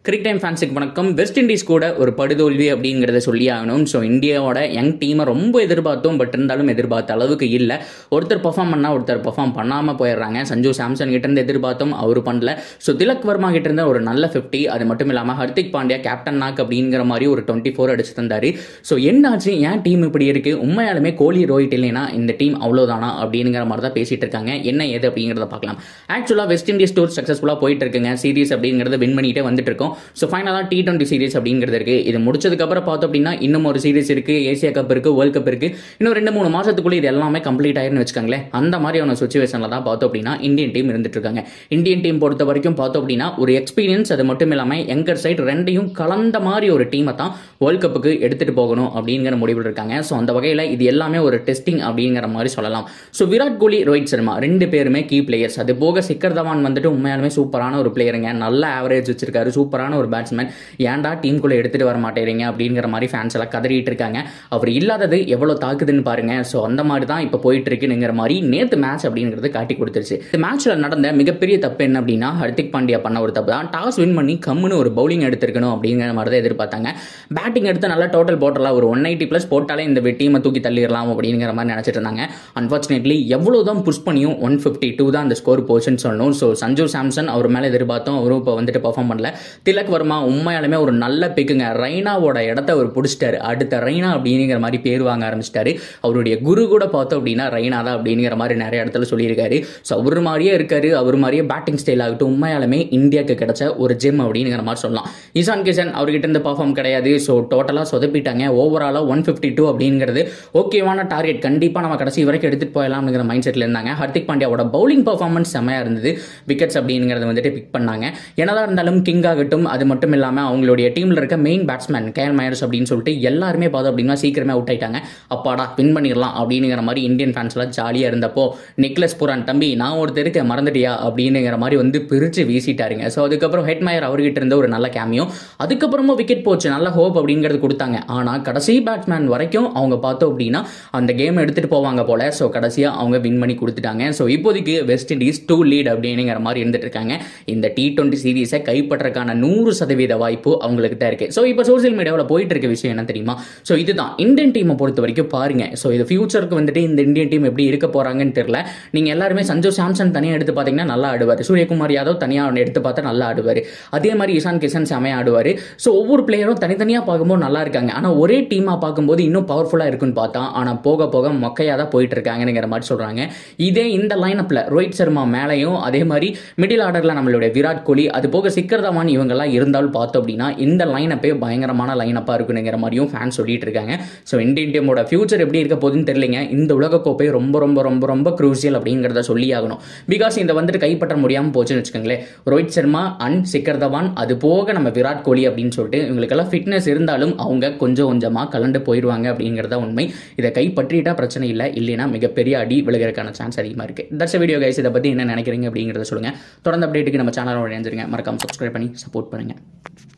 கிரிக் time ஃபேன்ஸுக்கு வணக்கம் west Indies கூட ஒரு படுதோல்வி அப்படிங்கிறத சொல்லி ஆகணும் ஸோ இந்தியாவோட யங் டீமை ரொம்ப எதிர்பார்த்தோம் பட் இருந்தாலும் எதிர்பார்த்த அளவுக்கு இல்லை ஒருத்தர் பர்ஃபார்ம் பண்ணால் ஒருத்தர் பர்ஃபார்ம் பண்ணாமல் போயிடுறாங்க சஞ்சு சாம்சன் கிட்ட இருந்து எதிர்பார்த்தோம் அவர் பண்ணல ஸோ திலக் வர்மா கிட்ட இருந்த ஒரு நல்ல ஃபிஃப்டி அது மட்டும் இல்லாமல் ஹர்திக் பாண்டியா கேப்டன் நாக் அப்படிங்கிற மாதிரி ஒரு டுவெண்ட்டி ஃபோர் அடிச்சு தந்தாரு ஸோ என்னாச்சு ஏன் டீம் இப்படி இருக்கு உண்மையாலுமே கோலி ரோஹித் இல்லைன்னா இந்த டீம் அவ்வளோதானா அப்படிங்கிற மாதிரி தான் பேசிட்டு இருக்காங்க என்ன ஏது அப்படிங்கிறத பார்க்கலாம் ஆக்சுவலாக வெஸ்ட் இண்டீஸ் டூர் சக்ஸஸ்ஃபுல்லாக போயிட்டு இருக்குங்க சீரிஸ் அப்படிங்கிறத வின் பண்ணிட்டே வந்துட்டு இருக்கோம் ஸோ ஃபைனலாக டி டுவெண்ட்டி சீரிஸ் அப்படிங்கிறது இருக்கு இது முடிச்சதுக்கப்புறம் பார்த்தோம் அப்படின்னா இன்னும் ஒரு சீரிஸ் இருக்கு ஏசியா கப் இருக்கு வேர்ல்ட் கப் இருக்கு இன்னும் ரெண்டு மூணு மாசத்துக்குள்ள இது எல்லாமே கம்ப்ளீட் ஆயிருன்னு வச்சுக்கோங்களேன் அந்த மாதிரியான சுச்சுவேஷனில் தான் பார்த்தோம் அப்படின்னா இந்தியன் டீம் இருந்துட்டு இருக்காங்க இந்தியன் டீம் பொறுத்த வரைக்கும் பார்த்தோம் அப்படின்னா ஒரு எக்ஸ்பீரியன்ஸ் அது மட்டும் இல்லாமல் எங்கர் சைடு ரெண்டையும் கலந்த மாதிரி ஒரு டீமை தான் வேர்ல்ட் கப்புக்கு எடுத்துட்டு போகணும் அப்படிங்கிற முடிவில் இருக்காங்க ஸோ அந்த வகையில் இது எல்லாமே ஒரு டெஸ்டிங் அப்படிங்கிற மாதிரி சொல்லலாம் ஸோ விராட் கோலி ரோஹித் சர்மா ரெண்டு பேருமே கீ பிளேயர்ஸ் அது போக சிக்கர் தவான் வந்துட்டு உண்மையாலுமே சூப்பரான ஒரு பிளேயருங்க நல்ல ஆவரேஜ் வச்சிருக்காரு சூப்பரான ஒரு பேட்ஸ்மேன் ஏன்டா டீமுக்குள்ள எடுத்துட்டு வர மாட்டேறீங்க அப்படிங்கிற மாதிரி ஃபேன்ஸ் எல்லாம் கதறிட்டு இருக்காங்க அவர் இல்லாதது எவ்வளவு தாக்குதுன்னு பாருங்க ஸோ அந்த மாதிரி தான் இப்போ போயிட்டு இருக்குங்கிற மாதிரி நேத்து மேட்ச் அப்படிங்கிறது காட்டி கொடுத்துருச்சு இந்த மேட்ச்ல நடந்த மிகப்பெரிய தப்பு என்ன அப்படின்னா ஹர்திக் பாண்டியா பண்ண ஒரு தப்பு தான் டாஸ் வின் பண்ணி கம்முன்னு ஒரு பவுலிங் எடுத்திருக்கணும் அப்படிங்கிற மாதிரி தான் எதிர்பார்த்தாங்க பேட்டிங் எடுத்து நல்லா டோட்டல் போட்டலாம் ஒரு ஒன் எயிட்டி ப்ளஸ் போட்டாலே இந்த டீமை தூக்கி தள்ளிடலாம் அப்படிங்கிற மாதிரி நினைச்சிட்டு இருந்தாங்க அன்பார்ச்சுனேட்லி எவ்வளோ தான் புஷ் பண்ணியும் ஒன் ஃபிஃப்டி டூ தான் அந்த ஸ்கோர் போச்சுன்னு சொல்லணும் ஸோ சஞ்சு சாம்சன் அவர் மேலே எதிர்பார்த்தோம் அவரும் இப்போ வந்துட்டு பர்ஃபார்ம் பண்ணல திலக் வர்மா உண்மையாலுமே ஒரு நல்ல பிக்குங்க ரெய்னாவோட இடத்த அவர் பிடிச்சிட்டாரு அடுத்த ரெய்னா அப்படிங்கிற மாதிரி பேர் வாங்க ஆரம்பிச்சிட்டாரு அவருடைய குரு கூட பார்த்தோம் அப்படின்னா ரெய்னா தான் அப்படிங்கிற மாதிரி நிறைய இடத்துல சொல்லியிருக்காரு ஸோ அவர் மாதிரியே இருக்காரு அவர் மாதிரியே பேட்டிங் ஸ்டைல் ஆகட்டும் உண்மையாலுமே இந்தியாவுக்கு கிடைச்ச ஒரு ஜிம் அப்படிங்கிற மாதிரி சொல்லலாம் இசான் கிஷன் அவர்கிட்ட இருந்து பர்ஃபார்ம் கிடையாது ஸோ டோட்டலாக சொதப்பிட்டாங்க ஓவராலாக ஒன் ஃபிஃப்டி டூ அப்படிங்கிறது ஓகேவான டார்கெட் கண்டிப்பாக நம்ம கடைசி வரைக்கும் எடுத்துகிட்டு போயிடலாம்ங்கிற மைண்ட் செட்டில் இருந்தாங்க ஹர்திக் பாண்டியாவோட பவுலிங் பர்ஃபார்மன்ஸ் செம்மையாக இருந்தது விக்கெட்ஸ் அப்படிங்கிறத வந்துட்டு பிக் பண்ணாங்க என்னதான் இருந்தாலும் கிங் ஆகட்டும் அது மட்டும் இல்லாமல் அவங்களுடைய டீமில் இருக்க மெயின் பேட்ஸ்மேன் கேன் மயர்ஸ் அப்படின்னு சொல்லிட்டு எல்லாருமே பார்த்தோம் அப்படின்னா சீக்கிரமே அவுட் ஆயிட்டாங்க அப்பாடா வின் பண்ணிடலாம் அப்படிங்கிற மாதிரி இந்தியன் ஃபேன்ஸ்லாம் ஜாலியாக இருந்தப்போ நிக்லஸ் புரான் தம்பி நான் ஒருத்தர் இருக்க மறந்துட்டியா அப்படிங்கிற மாதிரி வந்து பிரித்து வீசிட்டாருங்க ஸோ அதுக்கப்புறம் ஹெட்மயர் அவர்கிட்ட இருந்த ஒரு நல்ல கேமியும் அதுக்கப்புறமும் விக்கெட் போச்சு நல்ல ஹோப் அப்படிங்கிறது கொடுத்தாங்க ஆனால் கடைசி பேட்ஸ்மேன் வரைக்கும் அவங்க பார்த்தோம் அப்படின்னா அந்த கேம் எடுத்துகிட்டு போவாங்க போல ஸோ கடைசியாக அவங்க வின் பண்ணி கொடுத்துட்டாங்க ஸோ இப்போதைக்கு வெஸ்ட் இண்டீஸ் டூ லீட் அப்படிங்கிற மாதிரி இருந்துட்டு இருக்காங்க இந்த டி டுவெண்ட்டி சீரீஸை கைப்பற்றக்கான நூறு சதவீத வாய்ப்பு அவங்களுக்கு தான் இருக்கு ஸோ இப்போ சோசியல் மீடியாவில் போயிட்டு இருக்க விஷயம் என்ன தெரியுமா ஸோ இதுதான் இந்தியன் டீமை பொறுத்த வரைக்கும் பாருங்க ஸோ இது ஃபியூச்சருக்கு வந்துட்டு இந்த இந்தியன் டீம் எப்படி இருக்க போறாங்கன்னு தெரியல நீங்க எல்லாருமே சஞ்சு சாம்சன் தனியாக எடுத்து பார்த்தீங்கன்னா நல்லா ஆடுவார் சூரியகுமார் யாதவ் தனியாக எடுத்து பார்த்தா நல்லா ஆடுவார் அதே மாதிரி இசான் கிஷன் செமையா ஆடுவார் ஸோ ஒவ்வொரு பிளேயரும் தனித்தனியாக பார்க்கும்போது நல்லா இருக்காங்க ஆனால் ஒரே டீமாக பார்க்கும்போது இன்னும் பவர்ஃபுல்லாக இருக்குன்னு பார்த்தா ஆனால் போக போக மொக்கையாக தான் போயிட்டு இருக்காங்கங்கிற மாதிரி சொல்றாங்க இதே இந்த லைனப்பில் ரோஹித் சர்மா மேலேயும் அதே மாதிரி மிடில் ஆர்டரில் நம்மளுடைய விராட் கோலி அது போக சிக்கர் தவான் இவங்கெல்லாம் இருந்தாலும் பார்த்தோம் அப்படின்னா இந்த லைனப்பே பயங்கரமான லைனப்பாக இருக்குங்கிற மாதிரியும் ஃபேன்ஸ் சொல்லிட்டு இருக்காங்க ஸோ இந்தியன் டீமோட ஃபியூச்சர் எப்படி இருக்க போகுதுன்னு தெரியலைங்க இந்த உலகக்கோப்பை ரொம்ப ரொம்ப ரொம்ப ரொம்ப க்ரூசியல் அப்படிங்கிறத சொல்லி ஆகணும் பிகாஸ் இந்த வந்துட்டு கைப்பற்ற முடியாமல் போச்சுன்னு வச்சுக்கோங்களேன் ரோஹித் சர்மா அண்ட் சிக்கர் தவான் அது போக நம்ம விராட் கோலி அப்படின்னு சொல்லிட்டு இவங்களுக்கெல்லாம் ஃபிட்னஸ் இருந்தாலும் அவங்க கொஞ்சம் கொஞ்சமாக கலந்து போயிடுவாங்க அப்படிங்கிறத உண்மை இதை கைப்பற்றிட்டா பிரச்சனை இல்லை இல்லைன்னா மிகப்பெரிய அடி விழுகிறதுக்கான சான்ஸ் அதிகமாக இருக்குது தட்ஸ் வீடியோ கைஸ் இதை பற்றி என்ன நினைக்கிறீங்க அப்படிங்கிறத சொல்லுங்கள் தொடர்ந்து அப்டேட்டுக்கு நம்ம சேனலோட இணைஞ்சிருங்க மறக்காம சப்ஸ்கிரைப் பண்ணி சப்போர்ட் பண்ணுங்கள்